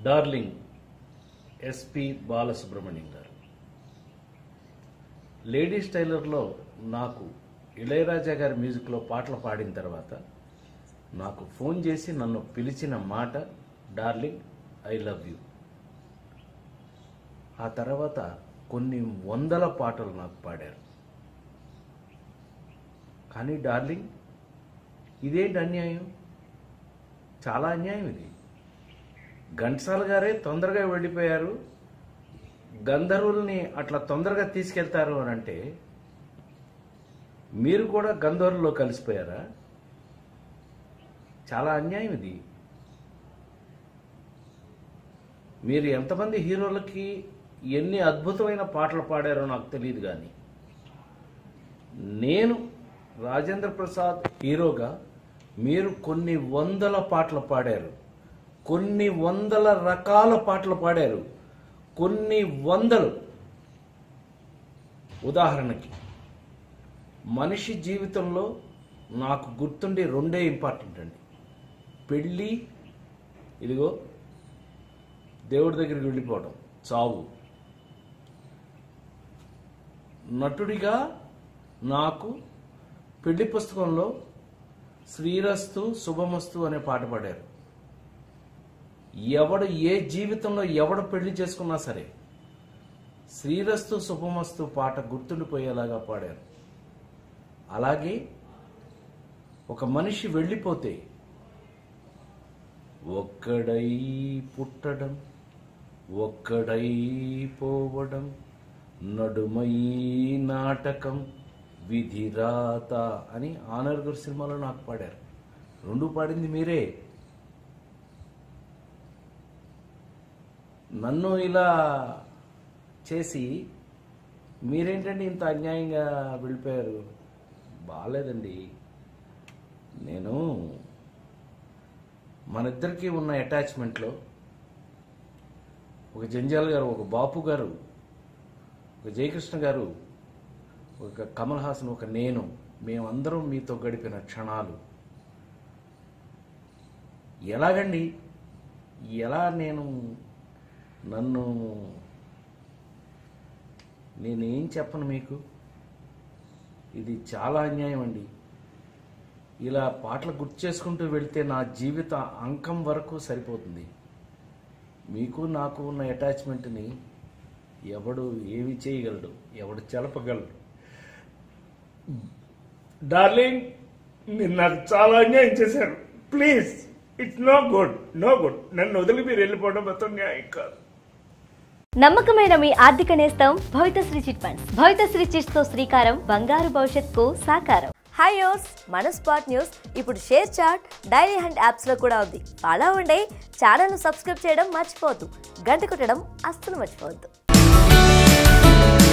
darling SP Balasubrahmanyam గారు ladies టైలర్లో నాకు ఇళయరాజా గారి మ్యూజిక్లో పాటలు పాడిన తర్వాత నాకు ఫోన్ చేసి నన్ను పిలిచిన మాట డార్లింగ్ ఐ లవ్ యూ ఆ తర్వాత కొన్ని వందల పాటలు నాకు పాడారు కానీ డార్లింగ్ ఇదేంటి అన్యాయం చాలా అన్యాయం ఇది ఘంటసాల గారే తొందరగా వెళ్ళిపోయారు గంధర్వుల్ని అట్లా తొందరగా తీసుకెళ్తారు అని అంటే మీరు కూడా గంధర్వుల్లో కలిసిపోయారా చాలా అన్యాయం ఇది మీరు ఎంతమంది హీరోలకి ఎన్ని అద్భుతమైన పాటలు పాడారో నాకు తెలియదు కానీ నేను రాజేంద్ర ప్రసాద్ హీరోగా మీరు కొన్ని వందల పాటలు పాడారు కొన్ని వందల రకాల పాటలు పాడారు కొన్ని వందలు ఉదాహరణకి మనిషి జీవితంలో నాకు గుర్తుండే రెండే ఇంపార్టెంట్ అండి పెళ్ళి ఇదిగో దేవుడి దగ్గరికి వెళ్ళిపోవడం చావు నటుడిగా నాకు పెళ్లి పుస్తకంలో శ్రీరస్తు శుభమస్తు అనే పాట పాడారు ఎవడు ఏ జీవితంలో ఎవడు పెళ్లి చేసుకున్నా సరే శ్రీరస్తు శుభమస్తు పాట గుర్తుండిపోయేలాగా పాడారు అలాగే ఒక మనిషి వెళ్ళిపోతే ఒక్కడై పుట్టడం ఒక్కడై పోవడం నడుమై నాటకం విధిరాత అని ఆనర్ గురు సినిమాలో నాకు పాడారు రెండు పాడింది మీరే నన్ను ఇలా చేసి మీరేంటండి ఇంత అన్యాయంగా వెళ్ళిపోయారు బాగాలేదండి నేను మన ఇద్దరికి ఉన్న అటాచ్మెంట్లో ఒక జంజాల్ గారు ఒక బాపు గారు ఒక జయకృష్ణ గారు ఒక కమల్ హాసన్ ఒక నేను మేమందరం మీతో గడిపిన క్షణాలు ఎలాగండి ఎలా నేను నన్ను నేనేం చెప్పను మీకు ఇది చాలా అన్యాయం అండి ఇలా పాటలు గుర్తు చేసుకుంటూ వెళ్తే నా జీవిత అంకం వరకు సరిపోతుంది మీకు నాకు ఉన్న అటాచ్మెంట్ని ఎవడు ఏమి చేయగలడు ఎవడు చెలపగలడు డార్లింగ్ మీరు నాకు చాలా అన్యాయం చేశారు please it's no good no good నన్ను వదిలి మీరు వెళ్ళిపోవడం మొత్తం న్యాయం కాదు నమ్మకమైన మీ ఆర్థిక నేస్తం Bhavithasri chit funds Bhavithasri chits తో శ్రీకారం బంగారు భవిష్యత్తుకు సాకారం హాయ్ యోస్ మన స్పాట్ న్యూస్ ఇప్పుడు షేర్ చాట్ డైరీ హ్యాండ్ యాప్స్లో కూడా ఉంది అలా ఉండే ఛానల్ను సబ్స్క్రైబ్ చేయడం మర్చిపోవద్దు గంట కొట్టడం అస్సలు మర్చిపోవద్దు